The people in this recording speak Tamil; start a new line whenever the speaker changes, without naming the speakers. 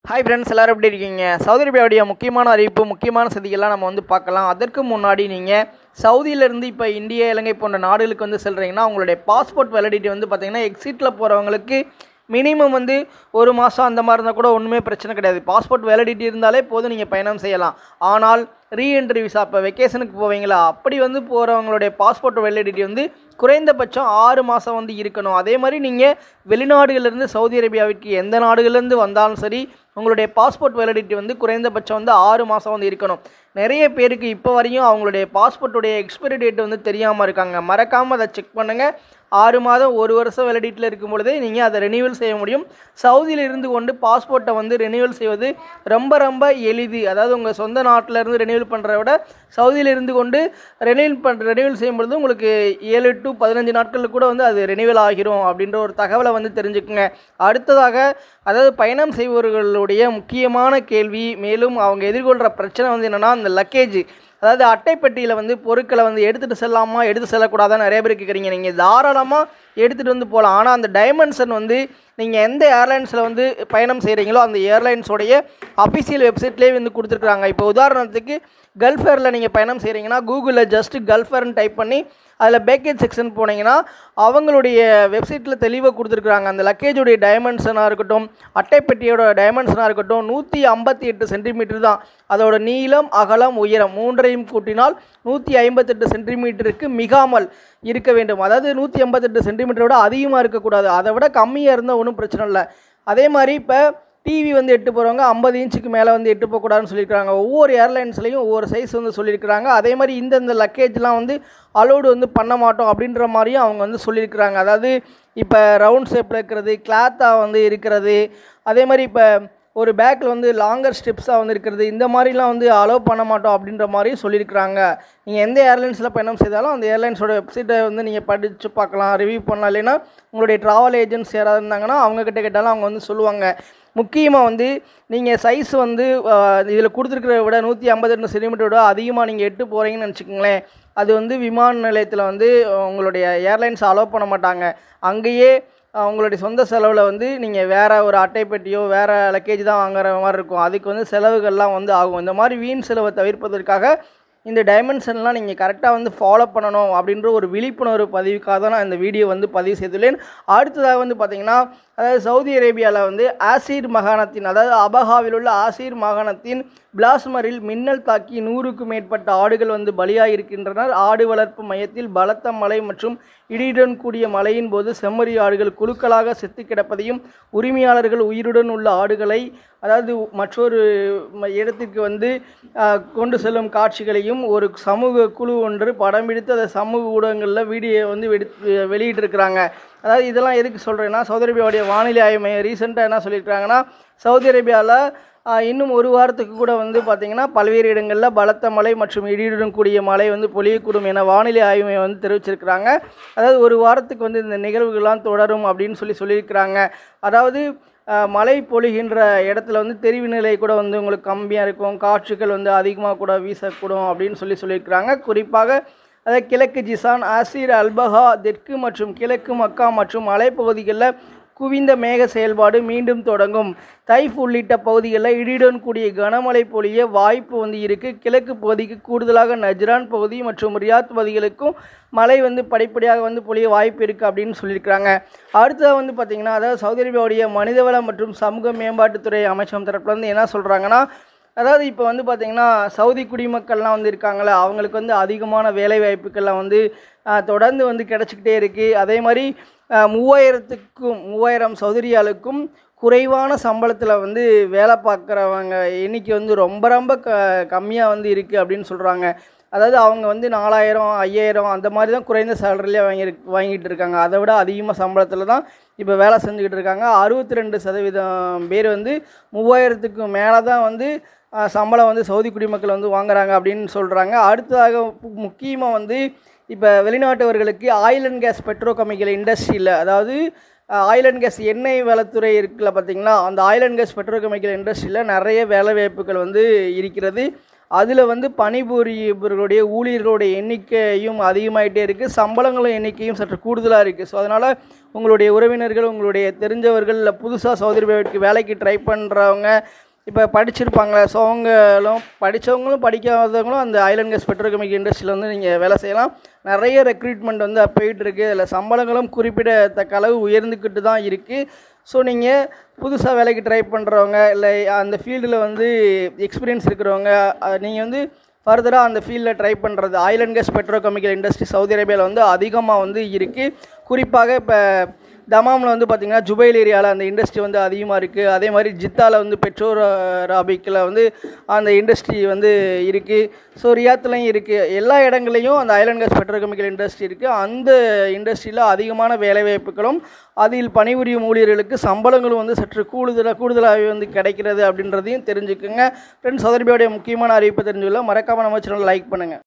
ஹாய் ஃப்ரெண்ட்ஸ் எல்லாரும் எப்படி இருக்கீங்க சவுதி அரேபியாவுடைய முக்கியமான அறிவிப்பு முக்கியமான செய்திகள்லாம் நம்ம வந்து பார்க்கலாம் அதற்கு முன்னாடி நீங்கள் சவுதியிலேருந்து இப்போ இந்தியா இலங்கை போன்ற நாடுகளுக்கு வந்து செல்கிறீங்கன்னா உங்களுடைய பாஸ்போர்ட் வேலிடிட்டி வந்து பார்த்தீங்கன்னா எக்ஸிட்டில் போகிறவங்களுக்கு மினிமம் வந்து ஒரு மாதம் அந்த மாதிரி இருந்தால் கூட ஒன்றுமே பிரச்சனை கிடையாது பாஸ்போர்ட் வேலிடிட்டி இருந்தாலே போதும் நீங்கள் பயணம் செய்யலாம் ஆனால் ரீஎன்ட்ரி விசா இப்போ வெக்கேஷனுக்கு போவீங்களா அப்படி வந்து போகிறவங்களுடைய பாஸ்போர்ட் வேலிடிட்டி வந்து குறைந்தபட்சம் ஆறு மாதம் வந்து இருக்கணும் அதே மாதிரி நீங்கள் வெளிநாடுகளிலிருந்து சவுதி அரேபியாவிற்கு எந்த நாடுகள்லேருந்து வந்தாலும் சரி உங்களுடைய பாஸ்போர்ட் வேலிடிட்டி வந்து குறைந்தபட்சம் வந்து ஆறு மாதம் வந்து இருக்கணும் நிறைய பேருக்கு இப்போ வரையும் அவங்களுடைய பாஸ்போர்ட்டுடைய எக்ஸ்பைரி டேட் வந்து தெரியாமல் இருக்காங்க மறக்காமல் அதை செக் பண்ணுங்கள் ஆறு மாதம் ஒரு வருஷம் வேலிடிட்டியில் இருக்கும் பொழுதே நீங்கள் அதை ரெனியூவல் செய்ய முடியும் சவுதியில் இருந்து கொண்டு பாஸ்போர்ட்டை வந்து ரெனியூவல் செய்வது ரொம்ப ரொம்ப எளிது அதாவது உங்கள் சொந்த நாட்டில் இருந்து ரெனியூவல் பண்ணுறத விட சவுதியில் இருந்து கொண்டு ரெனியூவல் பண்ணுற ரெனியூவல் செய்யும் பொழுது உங்களுக்கு ஏழு டு பதினஞ்சு நாட்களில் கூட வந்து அது ரெனியூவல் ஆகிரும் அப்படின்ற ஒரு தகவலை வந்து தெரிஞ்சுக்குங்க அடுத்ததாக அதாவது பயணம் செய்பவர்களுடைய முக்கியமான கேள்வி மேலும் அவங்க எதிர்கொள்கிற பிரச்சனை வந்து என்னென்னா அந்த லக்கேஜ் அதாவது அட்டைப்பெட்டியில் வந்து பொருட்களை வந்து எடுத்துகிட்டு செல்லாமா எடுத்து செல்லக்கூடாதான்னு நிறைய பேர் கேட்குறீங்க நீங்கள் தாராளமாக எடுத்துகிட்டு வந்து போகலாம் ஆனால் அந்த டைமென்ஷன் வந்து நீங்கள் எந்த ஏர்லைன்ஸில் வந்து பயணம் செய்கிறீங்களோ அந்த ஏர்லைன்ஸோடைய அஃபிஷியல் வெப்சைட்லேயே வந்து கொடுத்துருக்குறாங்க இப்போ உதாரணத்துக்கு கல்ஃப் ஏரில் நீங்கள் பயணம் செய்கிறீங்கன்னா கூகுளில் ஜஸ்ட் கல்ஃப் ஏர்னு டைப் பண்ணி அதில் பேக்கேஜ் செக்ஷன் போனீங்கன்னா அவங்களுடைய வெப்சைட்டில் தெளிவாக கொடுத்துருக்குறாங்க அந்த லக்கேஜுடைய டைமென்ஷனாக இருக்கட்டும் அட்டைப்பெட்டியோட டைமென்ஷனாக இருக்கட்டும் நூற்றி ஐம்பத்தி எட்டு சென்டிமீட்டர் தான் அதோட நீளம் அகலம் உயரம் மூன்றையும் கூட்டினால் நூற்றி ஐம்பத்தெட்டு சென்டிமீட்டருக்கு மிகாமல் இருக்க வேண்டும் அதாவது நூற்றி ஐம்பத்தெட்டு சென்டிமீட்டரோட அதிகமாக இருக்கக்கூடாது அதை விட கம்மியாக இருந்தால் ஒன்றும் பிரச்சனை இல்லை அதே மாதிரி இப்போ டிவி வந்து எட்டு போகிறவங்க ஐம்பது இன்ச்சுக்கு மேலே வந்து எட்டு போகக்கூடாதுன்னு சொல்லியிருக்காங்க ஒவ்வொரு ஏர்லைன்ஸ்லையும் ஒவ்வொரு சைஸ் வந்து சொல்லியிருக்கிறாங்க அதே மாதிரி இந்தந்த லக்கேஜ்லாம் வந்து அலோடு வந்து பண்ண மாட்டோம் அப்படின்ற மாதிரியும் அவங்க வந்து சொல்லியிருக்கிறாங்க அதாவது இப்போ ரவுண்ட் ஷேப்பில் இருக்கிறது கிளாத்தாக வந்து இருக்கிறது அதே மாதிரி இப்போ ஒரு பேக்கில் வந்து லாங்கர் ஸ்டெப்ஸாக வந்து இருக்கிறது இந்த மாதிரிலாம் வந்து அலோவ் பண்ண மாட்டோம் அப்படின்ற மாதிரியும் சொல்லியிருக்கிறாங்க நீங்கள் எந்த ஏர்லைன்ஸில் பயணம் செய்தாலும் அந்த ஏர்லைன்ஸோட வெப்சைட்டை வந்து நீங்கள் படித்து பார்க்கலாம் ரிவ்யூ பண்ணலாம் இல்லைன்னா உங்களுடைய ட்ராவல் ஏஜென்ட்ஸ் யாராவது இருந்தாங்கன்னா அவங்கக்கிட்ட கேட்டாலும் அவங்க வந்து சொல்லுவாங்க முக்கியமாக வந்து நீங்கள் சைஸ் வந்து இதில் கொடுத்துருக்கிறத விட நூற்றி ஐம்பத்தெட்டு சென்டிமீட்டர் விட அதிகமாக நீங்கள் எட்டு போகிறீங்கன்னு நினச்சிக்கோங்களேன் அது வந்து விமான நிலையத்தில் வந்து உங்களுடைய ஏர்லைன்ஸ் அலோவ் பண்ண மாட்டாங்க அங்கேயே உங்களுடைய சொந்த செலவில் வந்து நீங்கள் வேறு ஒரு அட்டைப்பெட்டியோ வேறு லக்கேஜ் தான் வாங்குற மாதிரி இருக்கும் அதுக்கு வந்து செலவுகள்லாம் வந்து ஆகும் இந்த மாதிரி வீண் செலவை தவிர்ப்பதற்காக இந்த டைமென்ஷன்லாம் நீங்கள் கரெக்டாக வந்து ஃபாலோ பண்ணணும் அப்படின்ற ஒரு விழிப்புணர்வு பதிவுக்காக தான் நான் இந்த வீடியோ வந்து பதிவு செய்துள்ளேன் அடுத்ததாக வந்து பார்த்திங்கன்னா அதாவது சவுதி அரேபியாவில் வந்து ஆசிர் மாகாணத்தின் அதாவது அபஹாவில் உள்ள ஆசிர் மாகாணத்தின் பிளாஸ்மரில் மின்னல் தாக்கி நூறுக்கும் மேற்பட்ட ஆடுகள் வந்து பலியாக இருக்கின்றனர் ஆடு வளர்ப்பு மையத்தில் பலத்த மழை மற்றும் இடியுடன் கூடிய மழையின் போது செம்மறி ஆடுகள் குழுக்களாக செத்து கிடப்பதையும் உரிமையாளர்கள் உயிருடன் உள்ள ஆடுகளை அதாவது மற்றொரு இடத்திற்கு வந்து கொண்டு செல்லும் காட்சிகளையும் ஒரு சமூக குழு ஒன்று படம் பிடித்து அதை சமூக ஊடகங்களில் வீடியோ வந்து வெளியிட்டிருக்கிறாங்க அதாவது இதெல்லாம் எதுக்கு சொல்கிறேன்னா சவுதி அரேபியாவுடைய வானிலை ஆய்வு மையம் ரீசெண்டாக என்ன சொல்லியிருக்காங்கன்னா சவுதி அரேபியாவில் இன்னும் ஒரு வாரத்துக்கு கூட வந்து பார்த்திங்கன்னா பல்வேறு இடங்களில் பலத்த மழை மற்றும் இடியுடன் கூடிய மழை வந்து பொழியக்கூடும் என வானிலை ஆய்வு மையம் வந்து தெரிவிச்சிருக்கிறாங்க அதாவது ஒரு வாரத்துக்கு வந்து இந்த நிகழ்வுகள்லாம் தொடரும் அப்படின்னு சொல்லி சொல்லியிருக்கிறாங்க அதாவது மழை பொழிகின்ற இடத்துல வந்து தெரிவு நிலை கூட வந்து உங்களுக்கு கம்மியாக இருக்கும் காற்றுகள் வந்து அதிகமாக கூட வீசக்கூடும் அப்படின்னு சொல்லி சொல்லியிருக்கிறாங்க குறிப்பாக அதாவது கிழக்கு ஜிசான் ஆசிர் அல்பஹா தெற்கு மற்றும் கிழக்கு மக்கா மற்றும் மலைப்பகுதிகளில் குவிந்த மேக செயல்பாடு மீண்டும் தொடங்கும் தைஃப் உள்ளிட்ட பகுதிகளில் இடியுடன் கூடிய கனமழை பொழிய வாய்ப்பு வந்து இருக்குது கிழக்கு பகுதிக்கு கூடுதலாக நஜ்ரான் பகுதி மற்றும் ரியாத் பகுதிகளுக்கும் மழை வந்து படிப்படியாக வந்து பொழிய வாய்ப்பு இருக்குது அப்படின்னு சொல்லியிருக்கிறாங்க அடுத்ததாக வந்து பார்த்திங்கன்னா அதாவது சவுதி அரேபியாவுடைய மனிதவள மற்றும் சமூக மேம்பாட்டுத்துறை அமைச்சகம் தரப்புல வந்து என்ன சொல்கிறாங்கன்னா அதாவது இப்போ வந்து பார்த்திங்கன்னா சவுதி குடிமக்கள்லாம் வந்து இருக்காங்களே அவங்களுக்கு வந்து அதிகமான வேலை வாய்ப்புகள்லாம் வந்து தொடர்ந்து வந்து கிடச்சிக்கிட்டே இருக்குது அதே மாதிரி மூவாயிரத்துக்கும் மூவாயிரம் சௌதரியாளுக்கும் குறைவான சம்பளத்தில் வந்து வேலை பார்க்குறவங்க எண்ணிக்கை வந்து ரொம்ப ரொம்ப க கம்மியாக வந்து இருக்குது அப்படின்னு சொல்கிறாங்க அதாவது அவங்க வந்து நாலாயிரம் ஐயாயிரம் அந்த மாதிரி தான் குறைந்த சேலரிலே வாங்கி வாங்கிட்டு இருக்காங்க அதை விட அதிகமாக சம்பளத்தில் தான் இப்போ வேலை செஞ்சுக்கிட்டு இருக்காங்க அறுபத்தி ரெண்டு சதவீதம் பேர் வந்து மூவாயிரத்துக்கு மேலே தான் வந்து சம்பளம் வந்து சவுதி குடிமக்கள் வந்து வாங்குறாங்க அப்படின்னு சொல்கிறாங்க அடுத்ததாக முக்கியமாக வந்து இப்போ வெளிநாட்டவர்களுக்கு oil and gas petrochemical இண்டஸ்ட்ரியில் அதாவது ஆயில் அண்ட் கேஸ் எண்ணெய் வளத்துறை இருக்குல்ல பார்த்திங்களா அந்த oil and gas petrochemical இண்டஸ்ட்ரியில் நிறைய வேலை வாய்ப்புகள் வந்து இருக்கிறது அதில் வந்து பணிபுரியவர்களுடைய ஊழியர்களுடைய எண்ணிக்கையும் அதிகமாகிட்டே இருக்குது சம்பளங்களும் எண்ணிக்கையும் சற்று கூடுதலாக இருக்குது ஸோ அதனால் உங்களுடைய உறவினர்கள் உங்களுடைய தெரிஞ்சவர்கள் இல்லை புதுசாக சவுதி அரேபியாவுக்கு வேலைக்கு ட்ரை பண்ணுறவங்க இப்போ படிச்சிருப்பாங்களே ஸோ அவங்களும் படித்தவங்களும் படிக்காதவங்களும் அந்த ஐலண்ட் கேஸ் பெட்ரோகெமிக்கல் இண்டஸ்ட்ரியில் வந்து நீங்கள் வேலை செய்யலாம் நிறைய ரெக்ரூட்மெண்ட் வந்து போயிட்டுருக்கு அதில் சம்பளங்களும் குறிப்பிடத்தக்க அளவு உயர்ந்துக்கிட்டு தான் இருக்குது ஸோ நீங்கள் புதுசாக வேலைக்கு ட்ரை பண்ணுறவங்க இல்லை அந்த ஃபீல்டில் வந்து எக்ஸ்பீரியன்ஸ் இருக்கிறவங்க நீங்கள் வந்து ஃபர்தராக அந்த ஃபீல்டில் ட்ரை பண்ணுறது oil gas petrochemical industry Saudi அரேபியாவில் வந்து அதிகமாக வந்து இருக்குது குறிப்பாக இப்போ தமாமில் வந்து பார்த்திங்கன்னா ஜுபைல் ஏரியாவில் அந்த இண்டஸ்ட்ரி வந்து அதிகமாக இருக்குது அதே மாதிரி ஜித்தாவில் வந்து பெட்ரோல் ராபிக்கில் வந்து அந்த இண்டஸ்ட்ரி வந்து இருக்குது ஸோ ரியாத்துலையும் இருக்குது எல்லா இடங்களையும் அந்த ஐலண்ட் கேஸ் பெட்ரோகெமிக்கல் இண்டஸ்ட்ரி இருக்குது அந்த இண்டஸ்ட்ரியில் அதிகமான வேலைவாய்ப்புகளும் அதில் பணிபுரியும் ஊழியர்களுக்கு சம்பளங்களும் வந்து சற்று கூடுதலாக கூடுதலாகவே வந்து கிடைக்கிறது அப்படின்றதையும் தெரிஞ்சுக்குங்க ஃப்ரெண்ட்ஸ் சௌதரிபியோடைய முக்கியமான அறிவிப்பை தெரிஞ்சுக்கல மறக்காமல் நம்ம சேனல் லைக் பண்ணுங்கள்